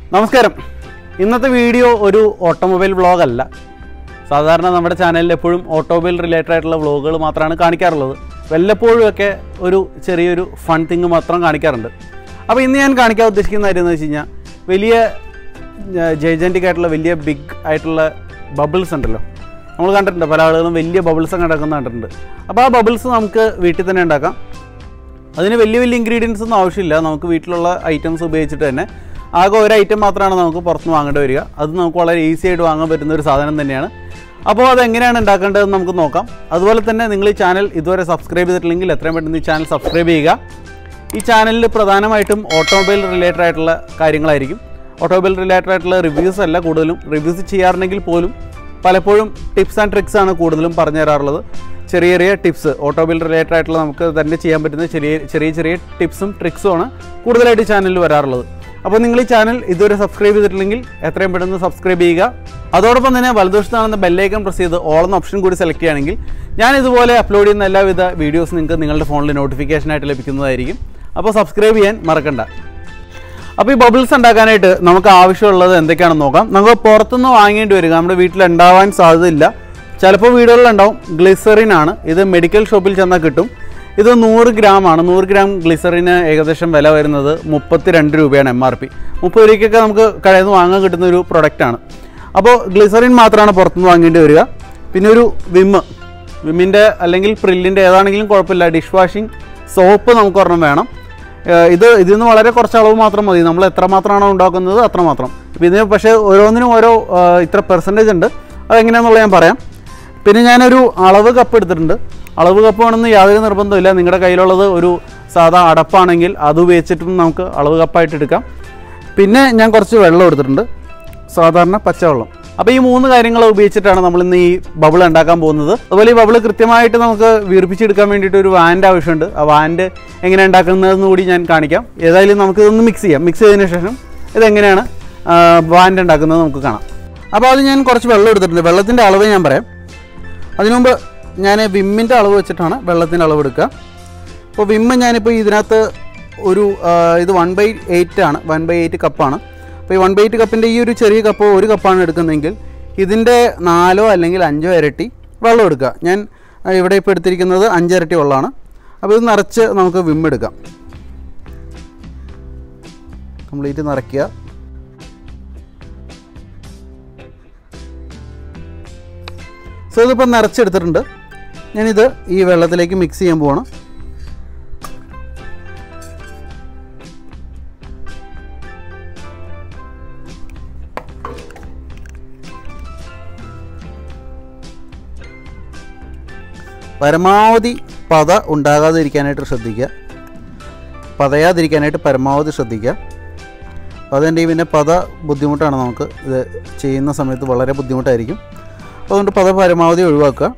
നമസ്കാരം ഇന്നത്തെ വീഡിയോ ഒരു ഓട്ടോമൊബൈൽ വ്ളോഗ് അല്ല സാധാരണ നമ്മുടെ ചാനലിൽ എപ്പോഴും ഓട്ടോമൊബൈൽ റിലേറ്റഡ് ആയിട്ടുള്ള വ്ളോഗുകൾ മാത്രമാണ് കാണിക്കാറുള്ളത് വല്ലപ്പോഴും ഒക്കെ ഒരു ചെറിയൊരു ഫൺ തിങ് മാത്രം കാണിക്കാറുണ്ട് അപ്പോൾ ഇന്ന് ഞാൻ കാണിക്കാൻ ഉദ്ദേശിക്കുന്ന കാര്യം എന്ന് വെച്ച് കഴിഞ്ഞാൽ വലിയ ജൈജൻറ്റിക് ആയിട്ടുള്ള വലിയ ബിഗ് ആയിട്ടുള്ള ബബിൾസ് ഉണ്ടല്ലോ നമ്മൾ കണ്ടിട്ടുണ്ട് പല ആളുകളും വലിയ ബബിൾസ് ഒക്കെ ഉണ്ടാക്കുന്ന കണ്ടിട്ടുണ്ട് അപ്പോൾ ആ ബബിൾസ് നമുക്ക് വീട്ടിൽ തന്നെ ഉണ്ടാക്കാം അതിന് വലിയ വലിയ ഇൻഗ്രീഡിയൻസ് ഒന്നും ആവശ്യമില്ല നമുക്ക് വീട്ടിലുള്ള ഐറ്റംസ് ഉപയോഗിച്ചിട്ട് തന്നെ ആകെ ഒരു ഐറ്റം മാത്രമാണ് നമുക്ക് പുറത്തുനിന്ന് വാങ്ങേണ്ടി വരിക അത് നമുക്ക് വളരെ ഈസി ആയിട്ട് വാങ്ങാൻ പറ്റുന്ന ഒരു സാധനം തന്നെയാണ് അപ്പോൾ അത് എങ്ങനെയാണ് ഉണ്ടാക്കേണ്ടതെന്ന് നമുക്ക് നോക്കാം അതുപോലെ തന്നെ നിങ്ങൾ ഈ ചാനൽ ഇതുവരെ സബ്സ്ക്രൈബ് ചെയ്തിട്ടില്ലെങ്കിൽ എത്രയും പെട്ടെന്ന് ഈ ചാനൽ സബ്സ്ക്രൈബ് ചെയ്യുക ഈ ചാനലിൽ പ്രധാനമായിട്ടും ഓട്ടോമൊബൈൽ റിലേറ്റഡ് ആയിട്ടുള്ള കാര്യങ്ങളായിരിക്കും ഓട്ടോമൊബൈൽ റിലേറ്റഡ് ആയിട്ടുള്ള റിവ്യൂസ് അല്ല കൂടുതലും റിവ്യൂസ് ചെയ്യാറുണ്ടെങ്കിൽ പോലും പലപ്പോഴും ടിപ്സ് ആൻഡ് ട്രിക്സ് ആണ് കൂടുതലും പറഞ്ഞു തരാറുള്ളത് ചെറിയ ചെറിയ ടിപ്സ് ഓട്ടോമൊബൈൽ റിലേറ്റഡ് ആയിട്ടുള്ള നമുക്ക് തന്നെ ചെയ്യാൻ പറ്റുന്ന ചെറിയ ചെറിയ ചെറിയ ടിപ്സും ട്രിക്സും ആണ് കൂടുതലായിട്ട് ഈ ചാനലിൽ വരാറുള്ളത് അപ്പോൾ നിങ്ങൾ ഈ ചാനൽ ഇതുവരെ സബ്സ്ക്രൈബ് ചെയ്തിട്ടില്ലെങ്കിൽ എത്രയും പെട്ടെന്ന് സബ്സ്ക്രൈബ് ചെയ്യുക അതോടൊപ്പം തന്നെ വലതുവശത്ത് കാണുന്ന ബെല്ലൈക്കൺ പ്രസ് ചെയ്ത് ഓൾ എന്ന ഓപ്ഷൻ കൂടി സെലക്ട് ചെയ്യുകയാണെങ്കിൽ ഞാൻ ഇതുപോലെ അപ്ലോഡ് ചെയ്യുന്ന എല്ലാവിധ വീഡിയോസ് നിങ്ങൾക്ക് നിങ്ങളുടെ ഫോണിൽ നോട്ടിഫിക്കേഷൻ ആയിട്ട് ലഭിക്കുന്നതായിരിക്കും അപ്പോൾ സബ്സ്ക്രൈബ് ചെയ്യാൻ മറക്കണ്ട അപ്പോൾ ഈ ബബിൾസ് ഉണ്ടാക്കാനായിട്ട് നമുക്ക് ആവശ്യമുള്ളത് എന്തൊക്കെയാണെന്ന് നോക്കാം നമുക്ക് പുറത്തുനിന്ന് വാങ്ങേണ്ടി വരിക നമ്മുടെ വീട്ടിൽ ഉണ്ടാവാൻ സാധ്യതയില്ല ചിലപ്പോൾ വീടുകളിലുണ്ടാവും ഗ്ലിസറിൻ ആണ് ഇത് മെഡിക്കൽ ഷോപ്പിൽ ചെന്നാൽ കിട്ടും ഇത് നൂറ് ഗ്രാം ആണ് നൂറ് ഗ്രാം ഗ്ലിസറിന് ഏകദേശം വില വരുന്നത് മുപ്പത്തി രണ്ട് രൂപയാണ് എം ആർ പി മുപ്പത് രൂപയ്ക്കൊക്കെ നമുക്ക് കടയിൽ നിന്ന് വാങ്ങാൻ കിട്ടുന്ന ഒരു പ്രൊഡക്റ്റാണ് അപ്പോൾ ഗ്ലിസറിൻ മാത്രമാണ് പുറത്തുനിന്ന് വാങ്ങേണ്ടി വരിക പിന്നെ ഒരു വിമ്മ് വിമ്മിൻ്റെ അല്ലെങ്കിൽ പ്രില്ലിൻ്റെ ഏതാണെങ്കിലും കുഴപ്പമില്ല ഡിഷ് വാഷിംഗ് സോപ്പ് നമുക്ക് ഒരെണ്ണം വേണം ഏഹ് ഇത് ഇതിൽ നിന്ന് വളരെ കുറച്ച് അളവ് മാത്രം മതി നമ്മൾ എത്ര മാത്രമാണോ ഉണ്ടാക്കുന്നത് അത്ര മാത്രം ഇപ്പം ഇതിന് പക്ഷേ ഓരോന്നിനും ഓരോ ഏഹ് ഇത്ര പെർസെൻറ്റേജ് ഉണ്ട് അതെങ്ങനെയാണെന്നുള്ളത് ഞാൻ പറയാം പിന്നെ ഞാനൊരു അളവ് കപ്പ് എടുത്തിട്ടുണ്ട് അളവ് കപ്പ് വേണമെന്ന് യാതൊരു നിർബന്ധമില്ല നിങ്ങളുടെ കയ്യിലുള്ളത് ഒരു സാധാ അടപ്പാണെങ്കിൽ അത് ഉപയോഗിച്ചിട്ടും നമുക്ക് അളവ് കപ്പായിട്ട് എടുക്കാം പിന്നെ ഞാൻ കുറച്ച് വെള്ളം എടുത്തിട്ടുണ്ട് സാധാരണ പച്ചവെള്ളം അപ്പോൾ ഈ മൂന്ന് കാര്യങ്ങൾ ഉപയോഗിച്ചിട്ടാണ് നമ്മൾ ഇന്ന് ഈ ബബിൾ ഉണ്ടാക്കാൻ പോകുന്നത് അതുപോലെ ഈ ബബിൾ കൃത്യമായിട്ട് നമുക്ക് വീർപ്പിച്ചെടുക്കാൻ വേണ്ടിയിട്ട് ഒരു വാൻഡ് ആവശ്യമുണ്ട് ആ വാൻഡ് എങ്ങനെ ഉണ്ടാക്കുന്നതെന്ന് കൂടി ഞാൻ കാണിക്കാം ഏതായാലും നമുക്ക് ഇതൊന്ന് മിക്സ് ചെയ്യാം മിക്സ് ചെയ്തതിന് ശേഷം ഇതെങ്ങനെയാണ് വാൻഡ് ഉണ്ടാക്കുന്നത് നമുക്ക് കാണാം അപ്പോൾ അത് ഞാൻ കുറച്ച് വെള്ളം എടുത്തിട്ടുണ്ട് വെള്ളത്തിൻ്റെ അളവ് ഞാൻ പറയാം അതിനു മുമ്പ് ഞാൻ വിമ്മിൻ്റെ അളവ് വെച്ചിട്ടാണ് വെള്ളത്തിൻ്റെ അളവ് എടുക്കുക അപ്പോൾ വിമ്മ് ഞാനിപ്പോൾ ഇതിനകത്ത് ഒരു ആ, ഇത് വൺ ബൈ എയ്റ്റ് ആണ് വൺ ബൈ എയ്റ്റ് കപ്പാണ് അപ്പോൾ ഈ വൺ ബൈ എയ്റ്റ് കപ്പിൻ്റെ ഈ ഒരു ചെറിയ കപ്പ് ഒരു കപ്പാണ് എടുക്കുന്നതെങ്കിൽ ഇതിൻ്റെ നാലോ അല്ലെങ്കിൽ അഞ്ചോ ഇരട്ടി വെള്ളം എടുക്കുക ഞാൻ ആ, ഇവിടെ ഇപ്പോൾ എടുത്തിരിക്കുന്നത് അഞ്ചിരട്ടി വെള്ളമാണ് അപ്പോൾ ഇത് നിറച്ച് നമുക്ക് വിം എടുക്കാം കംപ്ലീറ്റ് നിറയ്ക്കുക സോ ഇതിപ്പോൾ നിറച്ചെടുത്തിട്ടുണ്ട് ഞാനിത് ഈ വെള്ളത്തിലേക്ക് മിക്സ് ചെയ്യാൻ പോവാണ് പരമാവധി പത ഉണ്ടാകാതിരിക്കാനായിട്ട് ശ്രദ്ധിക്കുക പതയാതിരിക്കാനായിട്ട് പരമാവധി ശ്രദ്ധിക്കുക പതൻ്റെ പിന്നെ പത ബുദ്ധിമുട്ടാണ് നമുക്ക് ഇത് ചെയ്യുന്ന സമയത്ത് വളരെ ബുദ്ധിമുട്ടായിരിക്കും അപ്പോൾ അതുകൊണ്ട് പത പരമാവധി ഒഴിവാക്കുക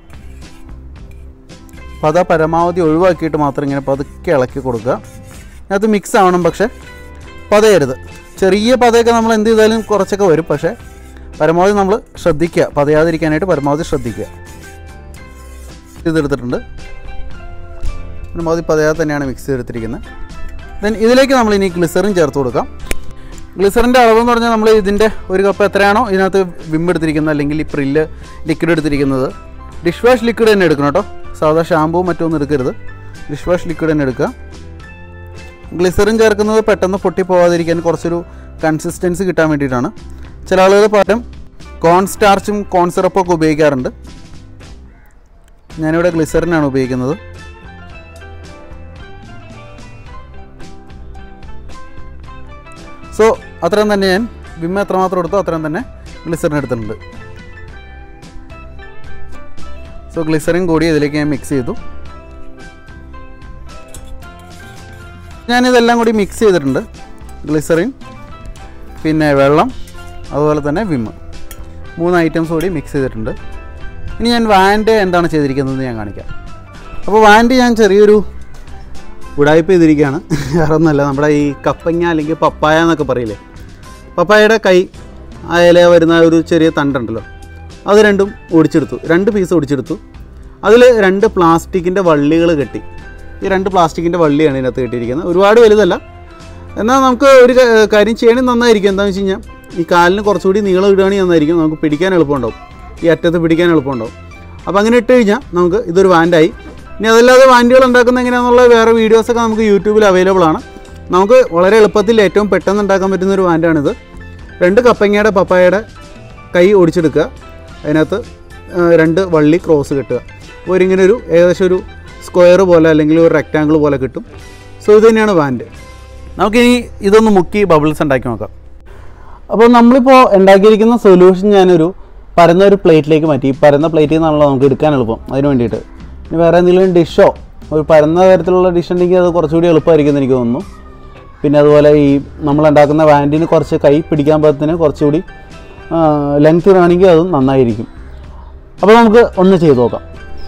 പത പരമാവധി ഒഴിവാക്കിയിട്ട് മാത്രം ഇങ്ങനെ പതുക്കെ ഇളക്കി കൊടുക്കുക അതിനകത്ത് മിക്സ് ആവണം പക്ഷേ പതയരുത് ചെറിയ പതയൊക്കെ നമ്മൾ എന്ത് ചെയ്താലും കുറച്ചൊക്കെ വരും പക്ഷേ പരമാവധി നമ്മൾ ശ്രദ്ധിക്കുക പതയാതിരിക്കാനായിട്ട് പരമാവധി ശ്രദ്ധിക്കുക ഇതെടുത്തിട്ടുണ്ട് പരമാവധി പതയാതെ തന്നെയാണ് മിക്സ് ചെയ്തെടുത്തിരിക്കുന്നത് ദെൻ ഇതിലേക്ക് നമ്മൾ ഇനി ഗ്ലിസറിൻ ചേർത്ത് കൊടുക്കാം ഗ്ലിസറിൻ്റെ അളവെന്ന് പറഞ്ഞാൽ നമ്മൾ ഇതിൻ്റെ ഒരു കപ്പ് എത്രയാണോ ഇതിനകത്ത് വിം എടുത്തിരിക്കുന്നത് അല്ലെങ്കിൽ ഈ പ്രില്ല് ലിക്വിഡ് എടുത്തിരിക്കുന്നത് ഡിഷ് വാഷ് ലിക്വിഡ് തന്നെ എടുക്കണം കേട്ടോ സാധാ ഷാമ്പൂ മറ്റൊന്നും എടുക്കരുത് ഡിഷ് വാഷ് ലിക്വിഡ് തന്നെ എടുക്കുക ഗ്ലിസറിൻ ചേർക്കുന്നത് പെട്ടെന്ന് പൊട്ടി പോകാതിരിക്കാൻ കുറച്ചൊരു കൺസിസ്റ്റൻസി കിട്ടാൻ വേണ്ടിയിട്ടാണ് ചില ആളുകൾ പകരം കോൺ സ്റ്റാർച്ചും കോൺ സിറപ്പൊക്കെ ഉപയോഗിക്കാറുണ്ട് ഞാനിവിടെ ഗ്ലിസറിനാണ് ഉപയോഗിക്കുന്നത് സോ അത്രയും തന്നെ ഞാൻ വിമ്മ എത്രമാത്രം എടുത്തോ അത്രയും തന്നെ ഗ്ലിസറിൻ എടുത്തിട്ടുണ്ട് സോ ഗ്ലിസറിൻ കൂടി ഇതിലേക്ക് ഞാൻ മിക്സ് ചെയ്തു ഞാനിതെല്ലാം കൂടി മിക്സ് ചെയ്തിട്ടുണ്ട് ഗ്ലിസറിൻ പിന്നെ വെള്ളം അതുപോലെ തന്നെ വിമ്മ് മൂന്ന് ഐറ്റംസ് കൂടി മിക്സ് ചെയ്തിട്ടുണ്ട് ഇനി ഞാൻ വാൻഡ് എന്താണ് ചെയ്തിരിക്കുന്നത് ഞാൻ കാണിക്കാം അപ്പോൾ വാൻഡ് ഞാൻ ചെറിയൊരു ഉടായ്പ ചെയ്തിരിക്കുകയാണ് വേറെ ഒന്നുമല്ല നമ്മുടെ ഈ കപ്പങ്ങ അല്ലെങ്കിൽ പപ്പായ എന്നൊക്കെ പറയില്ലേ പപ്പായയുടെ കൈ ആ ഇല വരുന്ന ഒരു ചെറിയ തണ്ടുണ്ടല്ലോ അത് രണ്ടും ഒടിച്ചെടുത്തു രണ്ട് പീസ് ഒടിച്ചെടുത്തു അതിൽ രണ്ട് പ്ലാസ്റ്റിക്കിൻ്റെ വള്ളികൾ കെട്ടി ഈ രണ്ട് പ്ലാസ്റ്റിക്കിൻ്റെ വള്ളിയാണ് ഇതിനകത്ത് കെട്ടിയിരിക്കുന്നത് ഒരുപാട് വലുതല്ല എന്നാൽ നമുക്ക് ഒരു ക- കാര്യം ചെയ്യണേ നന്നായിരിക്കും എന്താണെന്ന് വെച്ച് കഴിഞ്ഞാൽ ഈ കാലിന് കുറച്ചുകൂടി നീളം ഇടുകയാണെങ്കിൽ നന്നായിരിക്കും നമുക്ക് പിടിക്കാൻ എളുപ്പമുണ്ടാവും ഈ അറ്റത്ത് പിടിക്കാൻ എളുപ്പമുണ്ടാവും അപ്പോൾ അങ്ങനെ ഇട്ട് കഴിഞ്ഞാൽ നമുക്ക് ഇതൊരു വാൻഡായി ഇനി അതല്ലാതെ വാൻഡുകൾ ഉണ്ടാക്കുന്ന എങ്ങനെയാണെന്നുള്ള വേറെ വീഡിയോസൊക്കെ നമുക്ക് യൂട്യൂബിൽ അവൈലബിൾ ആണ് നമുക്ക് വളരെ എളുപ്പത്തിൽ ഏറ്റവും പെട്ടെന്ന് ഉണ്ടാക്കാൻ പറ്റുന്ന ഒരു വാൻഡാണിത് രണ്ട് കപ്പങ്ങയുടെ പപ്പായയുടെ കൈ ഒടിച്ചെടുക്കുക അതിനകത്ത് ആ, രണ്ട് വള്ളി ക്രോസ് കെട്ടുക അപ്പോൾ ഒരിങ്ങനെ ഒരു ഏകദേശം ഒരു സ്ക്വയർ പോലെ അല്ലെങ്കിൽ ഒരു റെക്റ്റാങ്കിൾ പോലെ കിട്ടും സോ ഇത് തന്നെയാണ് വാൻഡ് നമുക്കിനി ഇതൊന്ന് മുക്കി ബബിൾസ് ഉണ്ടാക്കി നോക്കാം അപ്പോൾ നമ്മളിപ്പോൾ ഉണ്ടാക്കിയിരിക്കുന്ന സൊല്യൂഷൻ ഞാനൊരു പരന്ന ഒരു പ്ലേറ്റിലേക്ക് മാറ്റി ഈ പരന്ന പ്ലേറ്റിൽ നിന്നാണല്ലോ നമുക്ക് എടുക്കാൻ എളുപ്പം അതിന് വേണ്ടിയിട്ട് ഇനി വേറെ എന്തെങ്കിലും ഡിഷോ ഒരു പരന്ന തരത്തിലുള്ള ഡിഷ് ഉണ്ടെങ്കിൽ അത് കുറച്ചുകൂടി എളുപ്പമായിരിക്കും എന്ന് എനിക്ക് തോന്നുന്നു പിന്നെ അതുപോലെ ഈ നമ്മൾ ഉണ്ടാക്കുന്ന വാൻഡിന് കുറച്ച് കൈ പിടിക്കാൻ പറ്റത്തിന് കുറച്ചുകൂടി ലെങ്ത് വേണമെങ്കിൽ അതും നന്നായിരിക്കും അപ്പോൾ നമുക്ക് ഒന്ന് ചെയ്ത് നോക്കാം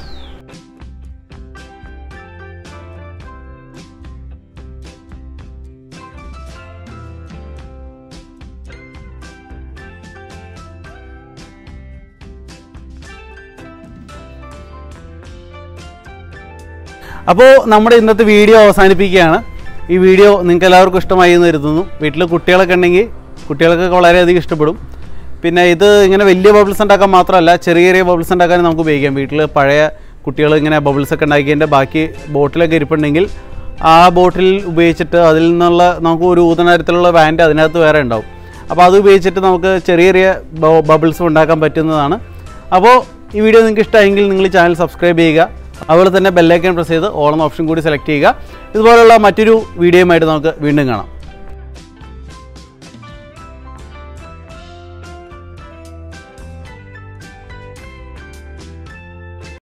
അപ്പോൾ നമ്മുടെ ഇന്നത്തെ വീഡിയോ അവസാനിപ്പിക്കുകയാണ് ഈ വീഡിയോ നിങ്ങൾക്ക് എല്ലാവർക്കും ഇഷ്ടമായി എന്ന് കരുതുന്നു വീട്ടിൽ കുട്ടികളൊക്കെ ഉണ്ടെങ്കിൽ കുട്ടികൾക്കൊക്കെ വളരെയധികം ഇഷ്ടപ്പെടും പിന്നെ ഇത് ഇങ്ങനെ വലിയ ബബിൾസ് ഉണ്ടാക്കാൻ മാത്രമല്ല ചെറിയ ചെറിയ ബബിൾസ് ഉണ്ടാക്കാൻ നമുക്ക് ഉപയോഗിക്കാം വീട്ടിൽ പഴയ കുട്ടികൾ ഇങ്ങനെ ബബിൾസ് ഒക്കെ ഉണ്ടാക്കിയതിൻ്റെ ബാക്കി ബോട്ടിലൊക്കെ ഇരിപ്പുണ്ടെങ്കിൽ ആ ബോട്ടിൽ ഉപയോഗിച്ചിട്ട് അതിൽ നിന്നുള്ള നമുക്ക് ഒരു ഊതന തരത്തിലുള്ള വാൻഡ് അതിനകത്ത് വേറെ ഉണ്ടാവും അപ്പോൾ അത് ഉപയോഗിച്ചിട്ട് നമുക്ക് ചെറിയ ചെറിയ ബബിൾസ് ഉണ്ടാക്കാൻ പറ്റുന്നതാണ് അപ്പോൾ ഈ വീഡിയോ നിങ്ങൾക്ക് ഇഷ്ടമായെങ്കിൽ നിങ്ങൾ ചാനൽ സബ്സ്ക്രൈബ് ചെയ്യുക അതുപോലെ തന്നെ ബെല്ലൈക്കൺ പ്രസ് ചെയ്ത് ഓളം ഓപ്ഷൻ കൂടി സെലക്ട് ചെയ്യുക ഇതുപോലുള്ള മറ്റൊരു വീഡിയോയുമായിട്ട് നമുക്ക് വീണ്ടും കാണാം